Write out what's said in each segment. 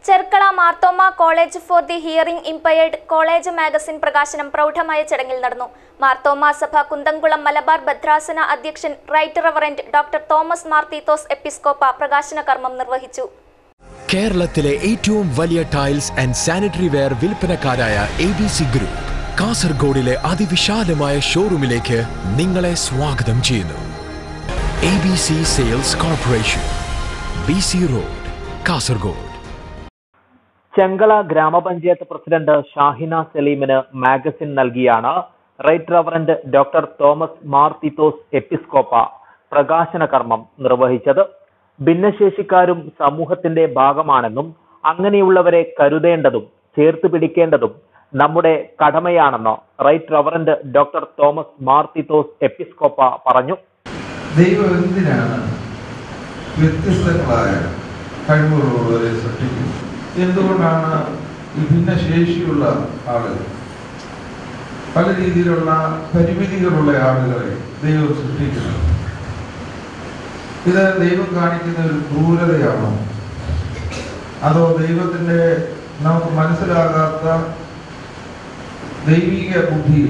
Cherkala Marthoma college for the hearing impaired college magazine പ്രകാശനം പ്രൗഢമായ ചടങ്ങിൽ നടന്നു മാർത്തോമ സഭ കുന്തംകുളം മലബാർ ഭദ്രാസന അധ്യക്ഷൻ right reverend doctor Thomas Marthithos എപ്പിസ്കോപ്പ പ്രകാശന കർമ്മം നിർവഹിച്ചു കേരളത്തിലെ ഏറ്റവും വലിയ ടൈൽസ് ആൻഡ് സാനിറ്ററി വെയർ വിൽപ്പനക്കാരായ എ ബി സി ഗ്രൂപ്പ് കാസർഗോഡിലെ അതിവിശാലമായ ഷോറൂമിലേക്ക് നിങ്ങളെ സ്വാഗതം ചെയ്യുന്നു A B C sales corporation B C road Kasaragod Chengala ഗ്രാമപഞ്ചായത്ത് പ്രസിഡന്റ് ഷാഹിന സലീമിന് മാഗസിൻ നൽകിയാണ് right reverend doctor Thomas Marthithos എപ്പിസ്കോപ്പ പ്രകാശന കർമ്മം നിർവഹിച്ചത് ഭിന്നശേഷിക്കാരും സമൂഹത്തിന്റെ ഭാഗമാണെന്നും അങ്ങനെയുള്ളവരെ കരുതേണ്ടതും ചേർത്ത് പിടിക്കേണ്ടതും നമ്മുടെ കടമയാണെന്ന് right reverend doctor Thomas Marthithos എപ്പിസ്കോപ്പ പറഞ്ഞു ദൈവം എന്തിനാണ് വ്യത്യസ്തങ്ങളായ കഴിവുകളുള്ളവരെ സൃഷ്ടിക്കുന്നത് എന്തുകൊണ്ടാണ് ഈ ഭിന്നശേഷിയുള്ള ആളുകൾ പല രീതിയിലുള്ള പരിമിതികളുള്ള ആളുകളെ ദൈവം സൃഷ്ടിക്കുന്നത് ഇത് ദൈവം കാണിക്കുന്ന ഒരു ക്രൂരതയാണോ അതോ ദൈവത്തിന്റെ നമുക്ക് മനസ്സിലാകാത്ത ദൈവിക ബുദ്ധിയിൽ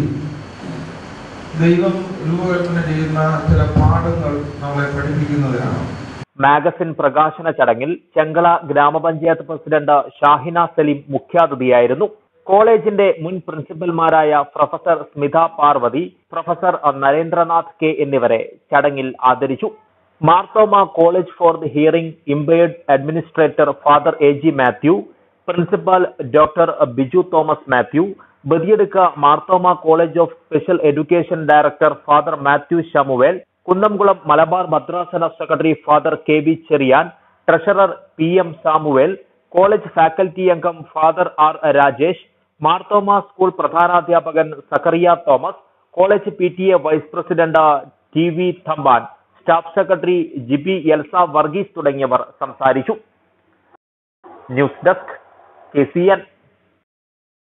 ദൈവം രൂപകൽപ്പന ചെയ്യുന്ന ചില പാഠങ്ങൾ നമ്മളെ പഠിപ്പിക്കുന്നതിനാണ് മാഗസിൻ പ്രകാശന ചടങ്ങിൽ ചെങ്കള ഗ്രാമപഞ്ചായത്ത് പ്രസിഡന്റ് ഷാഹിന സലീം മുഖ്യാതിഥിയായിരുന്നു കോളേജിന്റെ മുൻ പ്രിൻസിപ്പൽമാരായ professor Smitha Parvathy professor Narendranath K എന്നിവരെ ചടങ്ങിൽ ആദരിച്ചു Marthoma college for the hearing impaired administrator father A G Mathew principal doctor Biju Thomas Mathew Badiyadka Marthoma college of special education director father Mathew Samuel Kunnamkulam Malabar ഭദ്രാസന secretary father K V Cherian treasurer P M Samuel college faculty അംഗം father R Rajesh Marthoma school പ്രധാനാധ്യാപകൻ Zachariah Thomas college P T A vice president T V Thamban staff secretary Jibi Elsa Varghese തുടങ്ങിയവർ സംസാരിച്ചു news desk K C N